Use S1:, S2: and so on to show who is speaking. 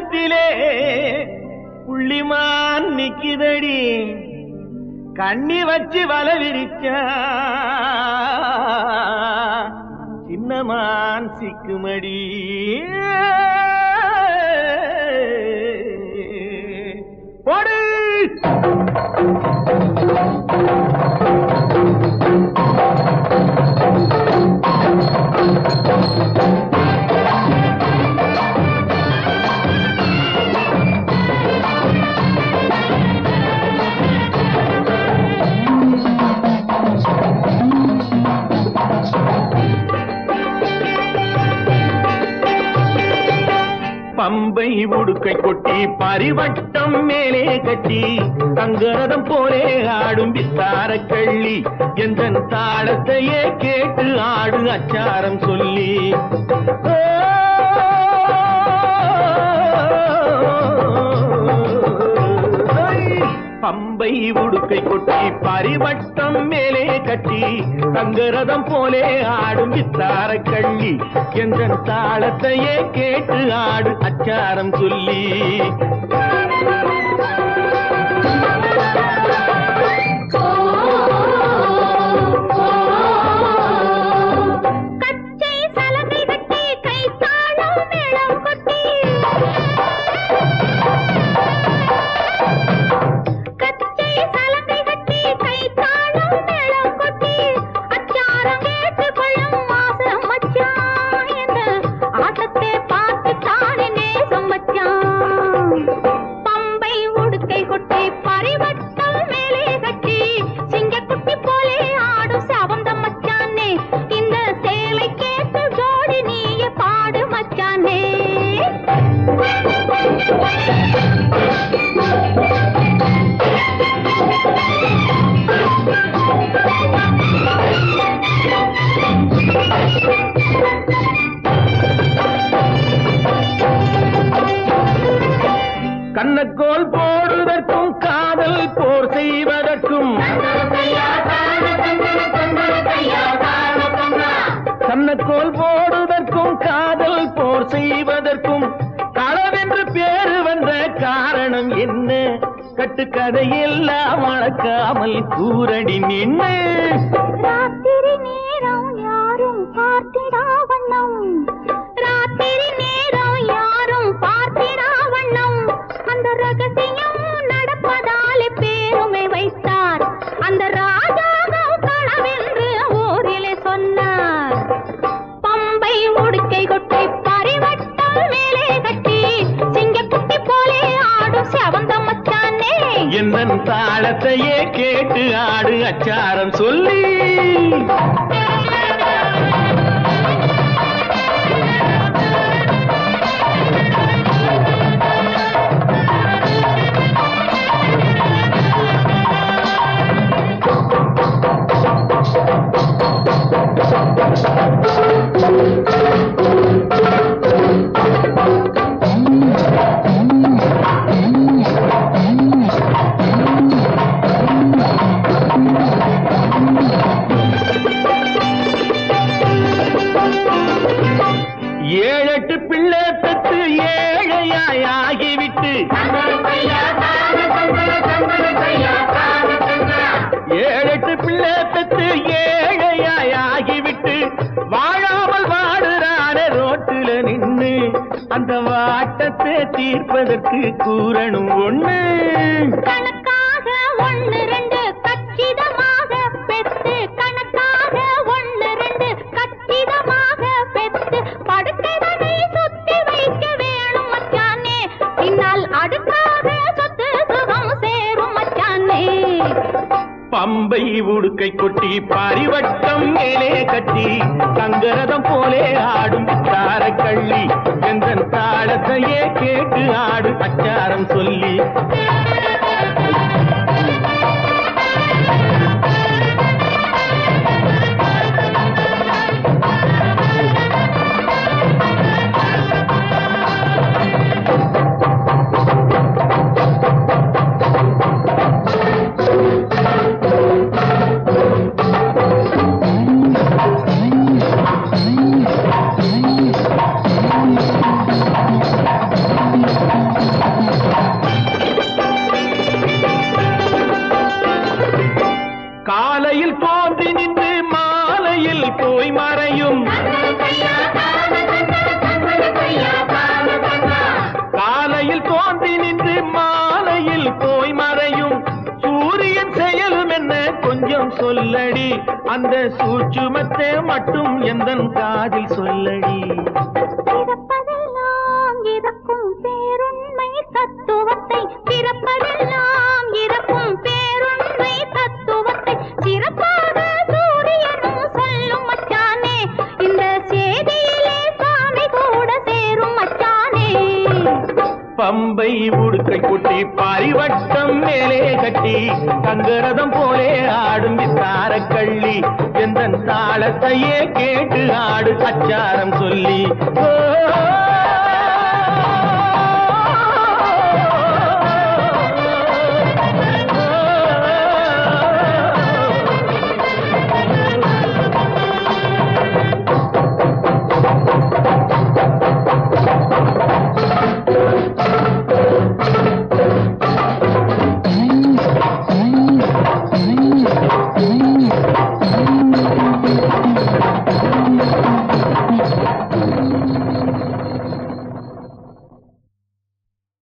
S1: ஓரத்திலே புள்ளிமான் நிக்குதடி கண்ணி வச்சு வல விரிச்சா சின்னமான் சிக்குமடி போடு பம்பை உடுக்கை கொட்டி பரிவட்டம் மேலே கட்டி தங்கரதம் போலே ஆடும் வித்தார கள்ளி எந்த தாளத்தையே கேட்டு ஆடு அச்சாரம் சொல்லி பம்பை உடுக்கை கொட்டி பரிவட்டம் மேலே கட்டி தங்கரதம் போலே ஆடும் வித்தார கள்ளி எந்த தாளத்தையே கேட்டு ஆடு அச்சாரம் சொல்லி
S2: கச்சை சலங்கை கட்டி கை தாளம் மேளம் கொட்டி கச்சை சலங்கை கட்டி கை தாளம் மேளம் கொட்டி அச்சாரம் கேட்டு கொள்ளும் மாசம் மச்சான் என்ற ஆட்டத்தை பார்த்து தானே நேசம் மச்சான் பம்பை உடுக்கை கொட்டி பரிவட்டம் மேலே கட்டி சிங்கக்குட்டி போலே ஆடும் சவந்தம் மச்சானே இந்த சேலை கேட்டு ஜோடி நீயே பாடு மச்சானே
S1: கண்ணக்கோல் போடுவதற்கும் காதல் போர் செய்வதற்கும் கண்ணக்கோல் போடுவதற்கும் காதல் போர் செய்வதற்கும் களவென்று பேரு வந்த காரணம் என்ன கட்டுக்கதையெல்லாம் மறக்காமல் கூரடி நின்று
S2: ராத்திரி நேரம் யாரும் பார்த்திடா வண்ணம் ராத்திரி நேரம் யாரும் பார்த்திடா வண்ணம் அந்த ரகசியம் நடப்பதாலே பேருமை வைத்தார் அந்த ராஜாகம் களவென்று ஊரிலே சொன்னார் பம்பை உடுக்கை கொட்டி பரிவட்டம் மேலே கட்டி சிங்கக்குட்டி போலே ஆடும் செவந்த மச்சானே
S1: எந்த தாளத்தையே கேட்டு ஆடு அச்சாரம் சொல்லி ஏழெட்டு பிள்ளை பெற்று ஏழையாய் ஆகிவிட்டு ஏழெட்டு பிள்ளை பெற்று ஏழையாய் ஆகிவிட்டு வாழாமல் வாடுறானே ரோட்டுல நின்னு அந்த வாட்டத்தை தீர்ப்பதற்கு கூறணும் ஒண்ணு
S2: கணக்காக ஒண்ணு ரெண்டு கச்சிதமாக பெத்து கணக்காக ஒண்ணு ரெண்டு கச்சிதமாக பெத்து படுக்கைதனை சுத்தி வைக்க வேணும் மச்சானே பின்னால் அடுக்காக சொத்து சுகம் சேரும் மச்சானே
S1: பம்பை உடுக்கை கொட்டி பரிவட்டம் மேலே கட்டி தங்கரதம் போலே ஆடும் தார கள்ளி எந்த தாளத்தையே கேட்டு ஆடு அச்சாரம் சொல்லி
S2: ஆ
S1: தோன்றி நின்று மாலையில் போய் மறையும் காலையில் தோன்றி நின்று மாலையில் போய் மறையும் சூரியன் செயலும் என்ன கொஞ்சம் சொல்லடி அந்த சூட்சுமத்தை மட்டும் எந்தன் காதில் சொல்லடி
S2: பிறப்பதெல்லாம் இறக்கும் பேருண்மை தத்துவத்தை பிறப்பதெல்லாம் இறக்கும் பேருண்மை தத்துவத்தை சிறப்பாக சூரியனும் சொல்லும் மச்சானே இந்த செய்தியிலே சாமி கூட சேரும் மச்சானே
S1: பம்பை உடுக்கை கொட்டி பரிவட்டம் மேலே கட்டி தங்கரதம் போலே ஆடும் விசார கள்ளி எந்த தாளத்தையே கேட்டு ஆடு அச்சாரம் சொல்லி ஓ